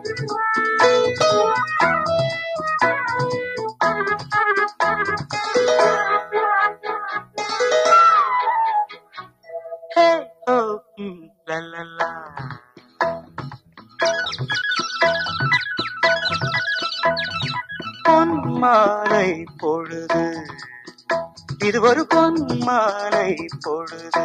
Hey, oh, mm, la la la. பொன்மாலை பொழுது இது ஒரு பொன்மாலை பொழுது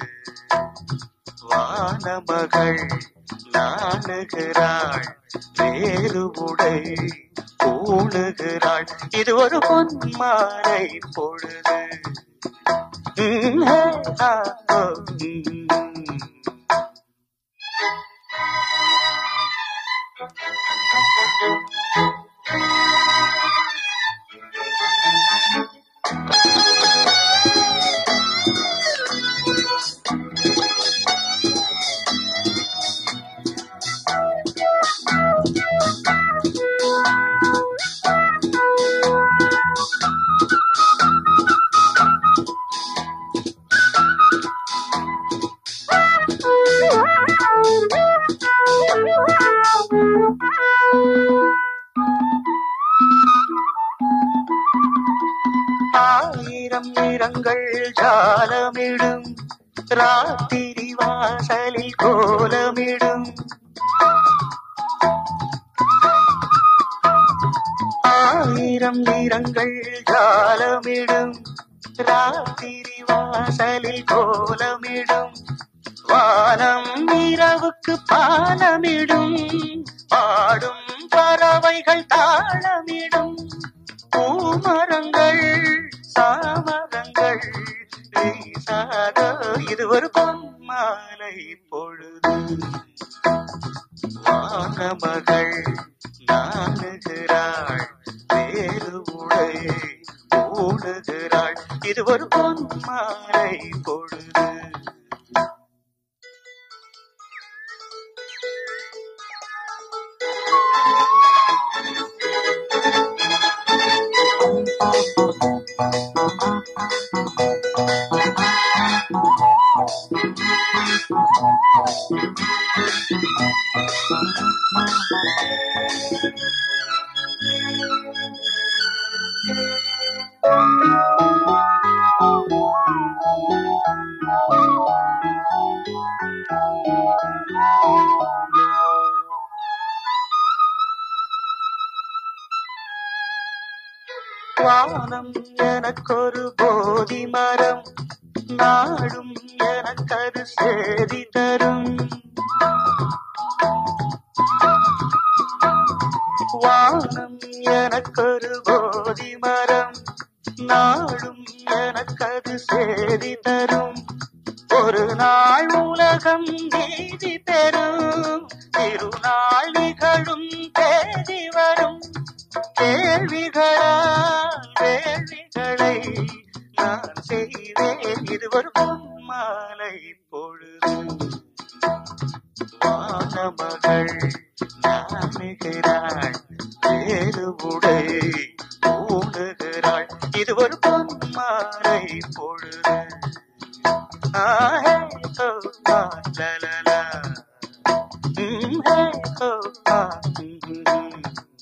வானமகள் நாணுகிறாள் வேறு உடை பூணுகிறாள் இது ஒரு பொன்மாலை பொழுது ம், ஹே, ஆ, ஓ, ம். ஆயிரம் நிறங்கள் ஜாலமிடும் ராத்திரி வாசலில் கோலமிடும் ஆயிரம் நிறங்கள் ஜாலமிடும் ராத்திரி வாசலில் கோலமிடும் வானம் இரவுக்கு பாலமிடும் பாடும் பறவைகள் தாளமிடும் பூமரங்கள் சாமரங்கள் வீசாத இது ஒரு பொன்மாலை பொழுது வானமகள் நாணுகிறாள் வேறு உடை ஓடுகிறாள் இது ஒரு பொன்மாலை பொழுது வானம் எனக்கொரு போதி மரம் நாடும் எனக்கது சேதி தரும் வானம் எனக்கொரு போதி மரம் நாடும் எனக்கது சேதி தரும் ஒரு நாள் உலகம் நீதி பெறும் திருநாள் நிகழும் தேதி வரும் கேள்விகளால் வேள்விகளை நான் செய்வேன் இது ஒரு பொன்மாலை பொழுது வானமகள் நாணுகிறாள் வேறு உடை ஊடுகிறாள் இது ஒரு பொன்மாலை பொழுது ஆஹே ஓ ஆ, லா, லா, லா. ம், ஹே, ஓ, ஆ, ம், ம்.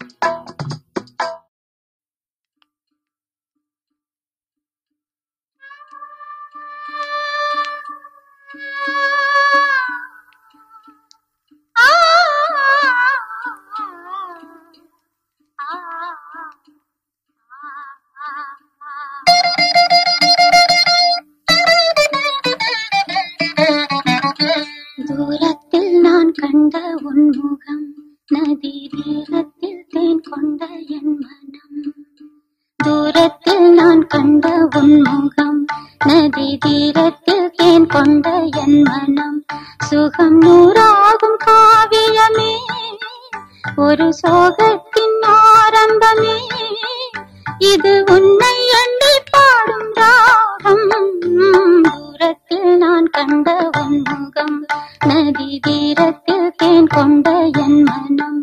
தூரத்தில் நான் கண்ட உன் முகம் நதி தீரத்தில் தேன் கொண்ட என் மனம் தூரத்தில் நான் கண்ட உன் முகம் நதி தீரத்தில் தேன் கொண்ட என் மனம் சுகம் நூறாகும் காவியமே ஒரு சோகத்தின் ஆரம்பமே இது உன்னை எண்ணி பாடும் ராகம் தூரத்தில் நான் கண்ட உன் முகம் நதி தீரத்தில் தேன் கொண்ட என் மனம்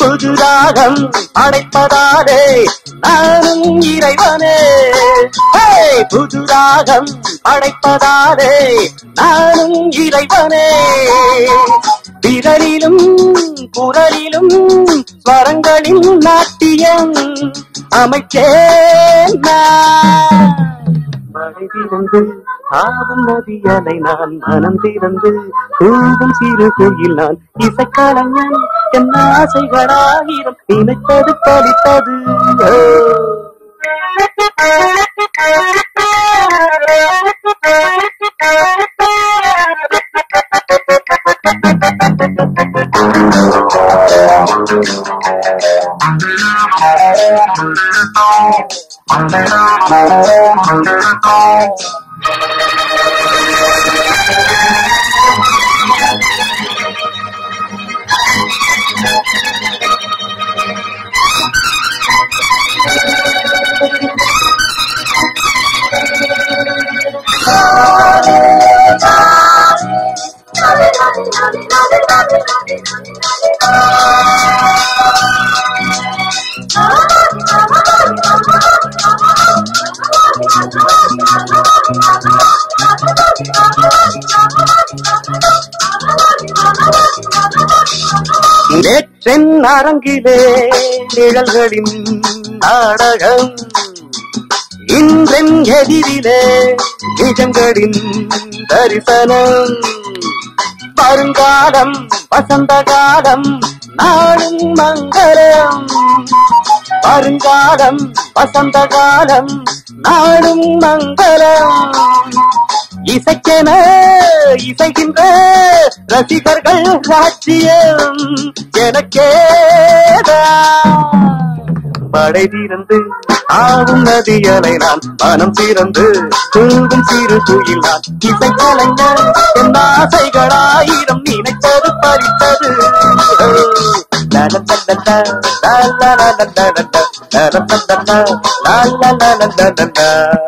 புது ராகம் அடைப்பதாலே நானும் இறைவனே ஹே! புது ராகம் அடைப்பதாலே நானும் இறைவனே விரலிலும் குரலிலும் ஸ்வரங்களின் நாட்டியம் அமைச்சேன் நான். மழை திறந்து ஆவும் நதியலை நான் மனம் திறந்து தூவும் சிறு கோயில் நான் இசைக்கலைஞன் என் ஆசைகளாயிரம் நினைத்தது பலித்தது ஓ. நேற்றென் அரங்கிலே நிழல்களின் நாடகம் இன்றென் எதிரிலே நிஜங்களின் தரிசனம் வருங்காலம் வசந்த காலம் நாளும் மங்களம் வருங்காலம் வசந்த காலம் நாளும் மங்களம் இசைக்கென இசைக்கின்ற ரசிகர்கள் ராஜ்யம் எனக்கேதான் படை திறந்து ஆடும் நதியலை நான் மனம் திறந்து தூங்கும் சிறு குயில் நான் இசை கலைஞர் என் ஆசைகளாயிரம் நினைத்தது பறித்தது லலலலலா, லலலலலலா, லலலலலா, லலலலலலா.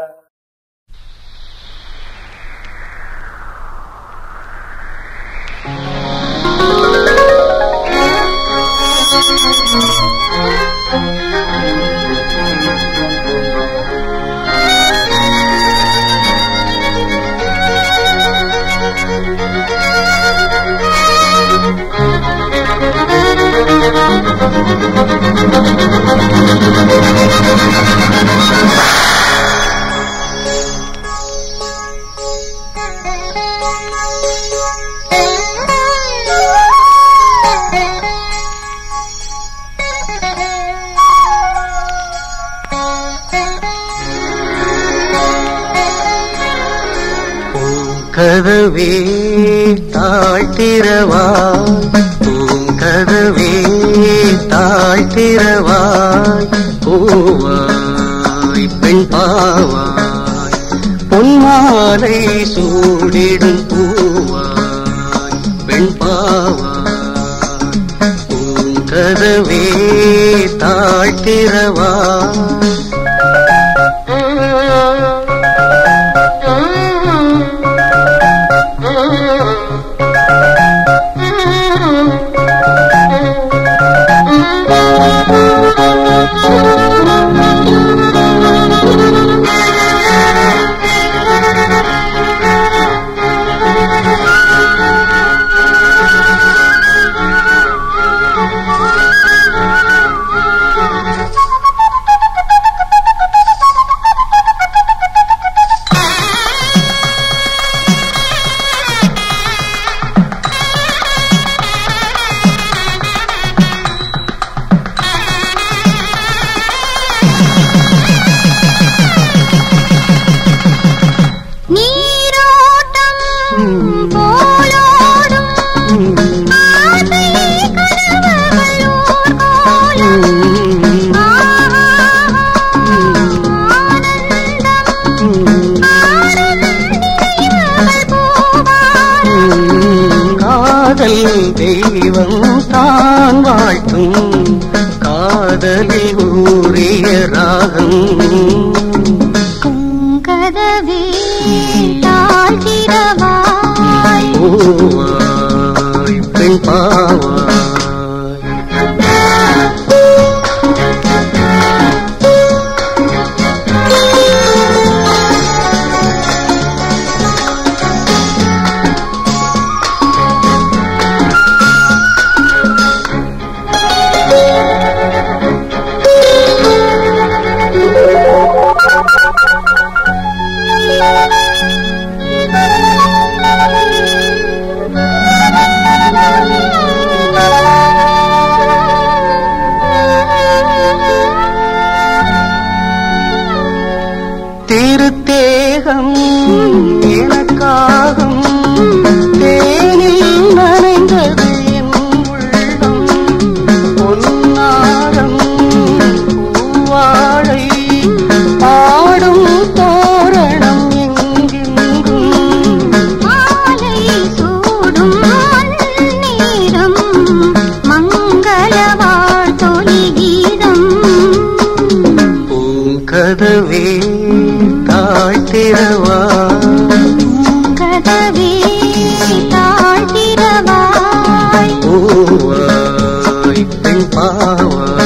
பூங்கதவே தாழ்த்திரவாய் பூங்கதவே தாழ்த்திரவாய் பூவாய் பெண் பாவாய் பொன்மாலை சூடிடும் பூவாய் பெண் பாவாய் பூங்கதவே தாழ்த்திரவாய் நீரோட்டம் போலோடும் ஆசை கனவுகள் ஊர்கோலம். ஆனந்தம் ஆனந்திகள் பூவாரம். காதல் தெய்வம் தான் வாழ்த்தும் காதலில் ஊறிய ராகம் கதவே தாழ்த்திரவாய் பூவாய் பெண் பாவாய் ஓ